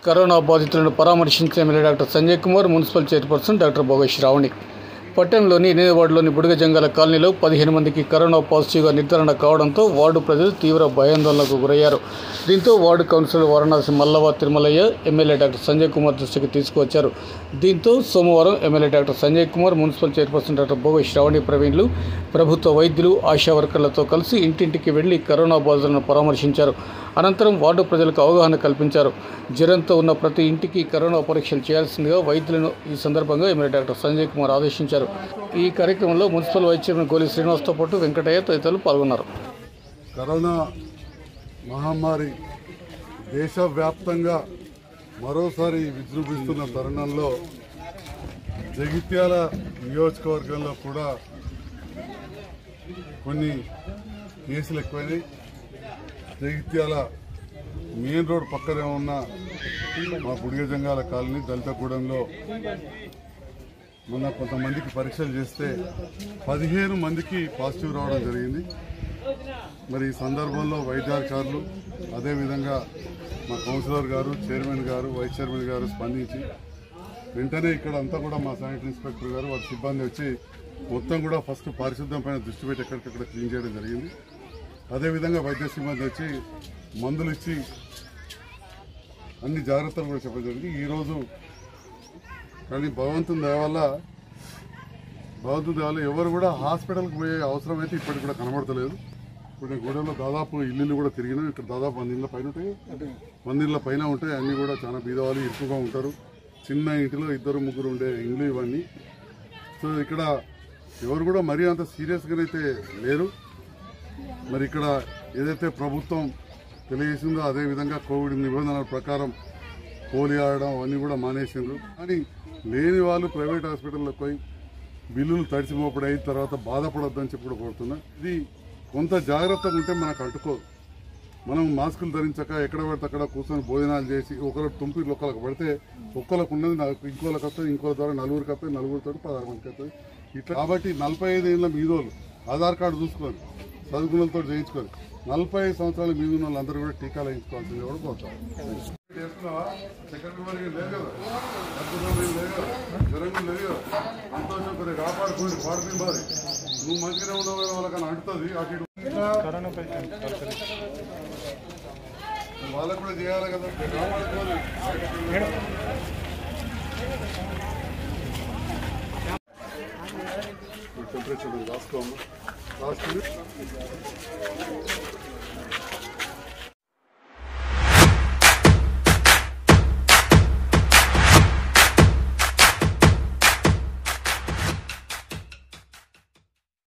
corona బాధితులను పరామర్శించిన MLA doctor Sanjay Kumar municipal chairperson doctor Bhogesh Ravani పట్టణంలోని ఎనిమిది వార్డులోని బుడగజంగాల కాలనీలో పదిహేను మందికి కరోనా పాజిటివ్గా నిర్ధారణ కావడంతో వార్డు ప్రజలు తీవ్ర భయాందోళనకు గురయ్యారు దీంతో ward councillor Varanasi Mallava Tirumalayya MLA doctor Sanjay Kumar దృష్టికి తీసుకువచ్చారు దీంతో సోమవారం MLA doctor Sanjay Kumar municipal chairperson doctor Bhogesh Sravani ప్రవీణ్లు ప్రభుత్వ వైద్యులు ఆశా వర్కర్లతో కలిసి ఇంటింటికి వెళ్లి కరోనా బాధితులను పరామర్శించారు అనంతరం వార్డు ప్రజలకు అవగాహన కల్పించారు జ్వరంతో ఉన్న ప్రతి ఇంటికి కరోనా పరీక్షలు చేయాల్సిందిగా వైద్యులను ఈ సందర్భంగా ఎమ్మెల్యే డాక్టర్ సంజయ్ కుమార్ ఆదేశించారు ఈ కార్యక్రమంలో మున్సిపల్ వైస్ చైర్మన్ గోలి శ్రీనివాస్తో పాటు వెంకటయ్య తదితరులు పాల్గొన్నారు కరోనా మహమ్మారి దేశవ్యాప్తంగా మరోసారి విజృంభిస్తున్న తరుణంలో జగిత్యాల నియోజకవర్గంలో కూడా కొన్ని కేసులు ఎక్కువైనాయి జగిత్యాల మెయిన్ రోడ్ పక్కనే ఉన్న మా బుడిగజంగాల కాలనీ దళితగూడెంలో మొన్న కొంతమందికి పరీక్షలు చేస్తే పదిహేను మందికి పాజిటివ్ రావడం జరిగింది మరి ఈ సందర్భంలో వైద్యాధికారులు అదేవిధంగా మా కౌన్సిలర్ గారు చైర్మన్ గారు వైస్ చైర్మన్ గారు స్పందించి వెంటనే ఇక్కడ అంతా కూడా మా శానిటరీ ఇన్స్పెక్టర్ గారు వారి సిబ్బంది వచ్చి మొత్తం కూడా ఫస్ట్ పారిశుద్ధ్యం పైన దృష్టి పెట్టి ఎక్కడికక్కడ క్లీన్ చేయడం జరిగింది అదేవిధంగా వైద్య సిబ్బంది వచ్చి మందులు ఇచ్చి అన్ని జాగ్రత్తలు కూడా చెప్పడం జరిగింది ఈరోజు కానీ భగవంతుని దయ వల్ల భగవంతుని దయ వల్ల ఎవరు కూడా హాస్పిటల్కి పోయే అవసరం అయితే ఇప్పటికి కూడా కనబడతలేదు ఇప్పుడు నేను గూడెంలో దాదాపు ఇల్లు కూడా తిరిగినాం ఇక్కడ దాదాపు వంద ఇళ్ళ పైన ఉంటాయి వంద ఇళ్ళ పైన ఉంటాయి అన్నీ కూడా చాలా బీదవాళ్ళు ఎక్కువగా ఉంటారు చిన్న ఇంటిలో ఇద్దరు ముగ్గురు ఉండే ఇండ్లు ఇవన్నీ సో ఇక్కడ ఎవరు కూడా మరీ అంత సీరియస్గానైతే లేరు మరి ఇక్కడ ఏదైతే ప్రభుత్వం తెలియజేసిందో అదే విధంగా కోవిడ్ నిబంధనల ప్రకారం పోలియో ఆడడం అవన్నీ కూడా మానేసిండ్రు కానీ లేని వాళ్ళు ప్రైవేట్ హాస్పిటల్లోకి పోయి బిల్లులు తడిసిమోపడి అయిన తర్వాత బాధపడొద్దని చెప్పి కూడా కోరుతున్నా ఇది కొంత జాగ్రత్తగా ఉంటే మనకు అంటుకోదు మనం మాస్కులు ధరించక ఎక్కడ పడితే అక్కడ కూర్చొని భోజనాలు చేసి ఒకరు తుంపి ఒకరికి పడితే ఒక్కరికి ఉన్నది నాకు ఇంకోళ్ళకి వస్తుంది ఇంకో ద్వారా నలుగురికి వస్తుంది నలుగురితో పదహారు మందికి వస్తుంది ఇట్లా కాబట్టి నలభై ఐదు ఏళ్ళ మీదోళ్ళు ఆధార్ కార్డు చూసుకొని చదువుకున్నతో చేయించుకొని నలభై ఐదు సంవత్సరాల మీద ఉన్న వాళ్ళందరూ కూడా టీకాలు వేయించుకోవాల్సింది కూడా కోరుతాం చేస్తున్నావా సెకండ్ లేదు కదా రక్తపోటు లేదు కదా జ్వరం కూడా లేదు కదా సంతోషం కొద్దిగా కాపాడుకోండి పాడుతుంది బారి నువ్వు మంచిగానే ఉన్నావు కదా వాళ్ళకన్నా అంటుతుంది అటు ఇటు వాళ్ళకు కూడా చేయాలి కదా కాపాడుకోవాలి టెంపరేచర్ రాసుకోమ్మా రాసుకుని